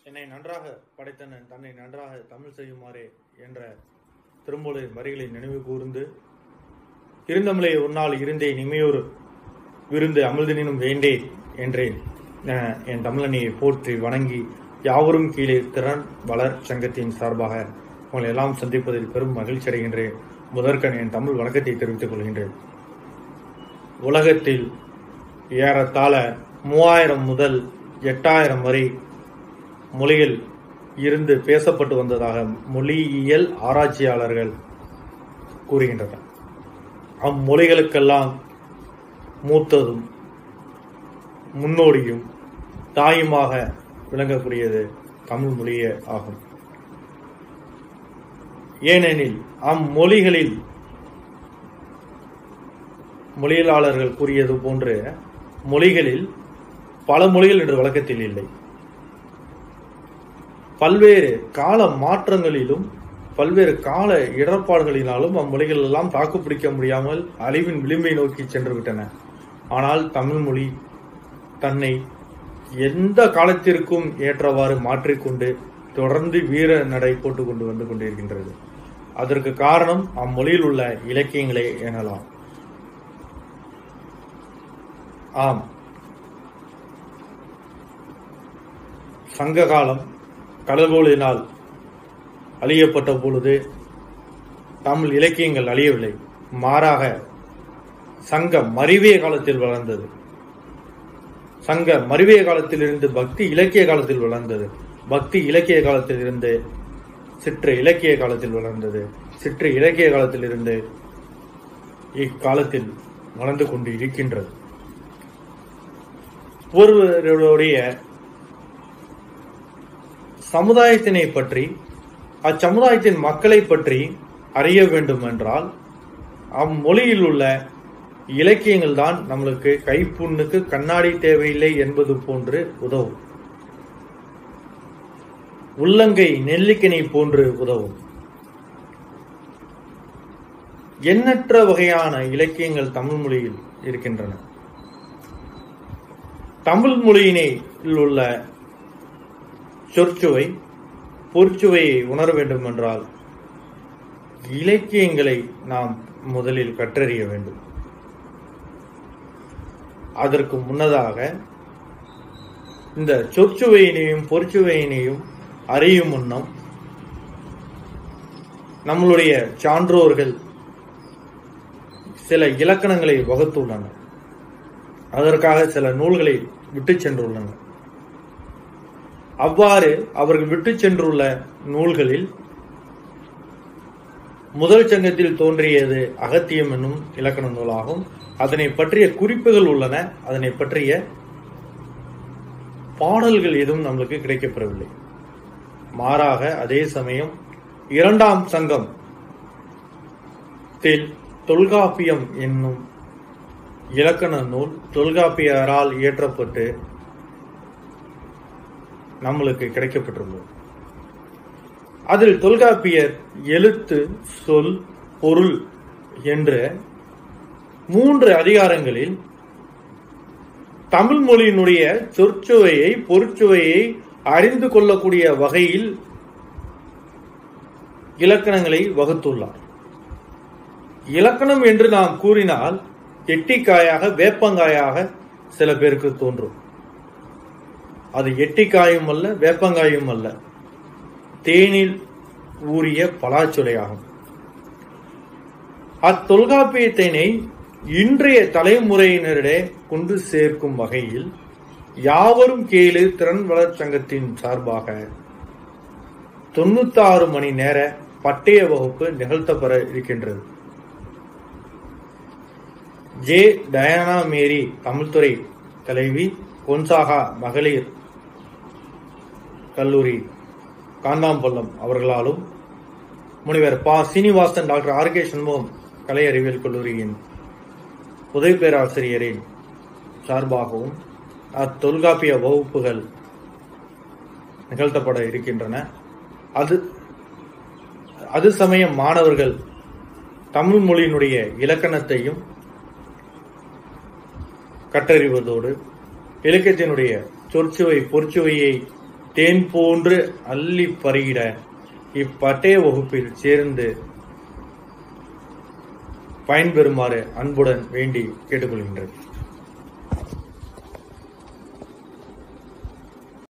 என்னை நன்றாக படைத்தனன் தன்னை நன்றாக தமிழ் செய்யுமாறே என்ற திருமூலின் வரிகளை நினைவு கூர்ந்து இருந்தமிழே உன்னால் இருந்தே நிமையோர் விருந்து அமிழ்தினும் வேண்டே என்றேன் அஹ், என் தமிழனியை போற்றி வணங்கி யாவரும் கீழே திறன் வளர் சங்கத்தின் சார்பாக உங்களை எல்லாம் சந்திப்பதில் பெரும் மகிழ்ச்சி அடைகின்றேன் முதற்கண் என் தமிழ் வணக்கத்தை தெரிவித்துக் கொள்கின்றேன் உலகத்தில் ஏறத்தாழ மூவாயிரம் முதல் எட்டாயிரம் வரை மொழிகள் இருந்து பேசப்பட்டு வந்ததாக மொழியியல் ஆராய்ச்சியாளர்கள் கூறுகின்றனர் அம்மொழிகளுக்கெல்லாம் மூத்ததும் முன்னோடியும் தாயுமாக விளங்கக்கூடியது தமிழ் மொழியே ஆகும் ஏனெனில் அம்மொழிகளில் மொழியியலாளர்கள் கூறியது போன்று மொழிகளில் பல மொழிகள் என்று வழக்கத்தில் இல்லை பல்வேறு கால மாற்றங்களிலும் பல்வேறு கால இடர்பாடுகளினாலும் அம்மொழிகள் எல்லாம் தாக்குப்பிடிக்க முடியாமல் அழிவின் விளிம்பை நோக்கி சென்று விட்டன ஆனால் தமிழ் மொழி தன்னை எந்த காலத்திற்கும் ஏற்றவாறு மாற்றிக்கொண்டு தொடர்ந்து வீர நடை போட்டுக் கொண்டு வந்து கொண்டிருக்கின்றது அதற்கு காரணம் அம்மொழியில் உள்ள இலக்கியங்களே எனலாம் ஆம் சங்க காலம் கடல்கோளினால் அழியப்பட்ட பொழுது தமிழ் இலக்கியங்கள் அழியவில்லை மாறாக சங்க மறிவிய காலத்தில் வளர்ந்தது சங்க மறிவிய காலத்தில் இருந்து பக்தி இலக்கிய காலத்தில் வளர்ந்தது பக்தி இலக்கிய காலத்தில் இருந்து சிற்று இலக்கிய காலத்தில் வளர்ந்தது சிற்று இலக்கிய காலத்தில் இருந்து இக்காலத்தில் வளர்ந்து கொண்டு இருக்கின்றது ஒருவருடைய சமுதாயத்தினை பற்றி அச்சமுதாயத்தின் மக்களை பற்றி அறிய வேண்டும் என்றால் அம்மொழியில் உள்ள இலக்கியங்கள் தான் நம்மளுக்கு கைப்புண்ணுக்கு கண்ணாடி தேவையில்லை என்பது போன்று உதவும் உள்ளங்கை நெல்லிக்கனி போன்று உதவும் எண்ணற்ற வகையான இலக்கியங்கள் தமிழ் மொழியில் இருக்கின்றன தமிழ் மொழியினில் உள்ள சொற்சுவை பொற்சுவையை உணர வேண்டும் என்றால் இலக்கியங்களை நாம் முதலில் கற்றறிய வேண்டும் அதற்கு முன்னதாக இந்த சொற்சுவையினையும் பொற்சுவையினையும் அறியும் முன்னம் நம்மளுடைய சான்றோர்கள் சில இலக்கணங்களை வகுத்துள்ளனர் அதற்காக சில நூல்களை விட்டு சென்றுள்ளனர் அவ்வாறு அவர்கள் விட்டு சென்றுள்ள நூல்களில் முதல் சங்கத்தில் தோன்றியது அகத்தியம் என்னும் இலக்கண நூலாகும் அதனை பற்றிய குறிப்புகள் உள்ளன அதனை பற்றிய பாடல்கள் எதுவும் நம்மளுக்கு கிடைக்கப்பெறவில்லை மாறாக அதே சமயம் இரண்டாம் சங்கம் தொல்காப்பியம் என்னும் இலக்கண நூல் தொல்காப்பியரால் இயற்றப்பட்டு நம்மளுக்கு கிடைக்கப்பெற்றுள்ளது அதில் தொல்காப்பியர் எழுத்து சொல் பொருள் என்ற மூன்று அதிகாரங்களில் தமிழ் மொழியினுடைய சொற்சுவையை பொருட்சுவையை அறிந்து கொள்ளக்கூடிய வகையில் இலக்கணங்களை வகுத்துள்ளார் இலக்கணம் என்று நாம் கூறினால் எட்டிக்காயாக வேப்பங்காயாக சில பேருக்கு தோன்றும் அது எட்டிக்காயும் அல்ல வேப்பங்காயும் அல்ல தேனில் ஊறிய பலாச்சுளையாகும் அத்தொல்காப்பியத்தினை இன்றைய தலைமுறையினரிடையே கொண்டு சேர்க்கும் வகையில் யாவரும் கேளு திறன் வளர் சங்கத்தின் சார்பாக தொண்ணூத்தாறு மணி நேர பட்டய வகுப்பு நிகழ்த்தப்பெற இருக்கின்றது ஜே டயானா மேரி தமிழ்துறை தலைவி கொன்சாகா மகளிர் கல்லூரி காந்தாம்பள்ளம் அவர்களாலும் முனிவர் பா Srinivasan doctor R K Shanmugam கலை அறிவியல் கல்லூரியின் உதவி பேராசிரியரின் சார்பாகவும் அத்தொல்காப்பிய வகுப்புகள் நிகழ்த்தப்பட இருக்கின்றன அது அது சமயம் மாணவர்கள் தமிழ் மொழியினுடைய இலக்கணத்தையும் கற்றறிவதோடு இலக்கியத்தினுடைய சொற்சுவை பொற்சுவையை தேன் போன்று அள்ளி பருகிட இப்பட்டய வகுப்பில் சேர்ந்து பயன்பெறுமாறு அன்புடன் வேண்டி கேட்டுக்கொள்கின்றேன்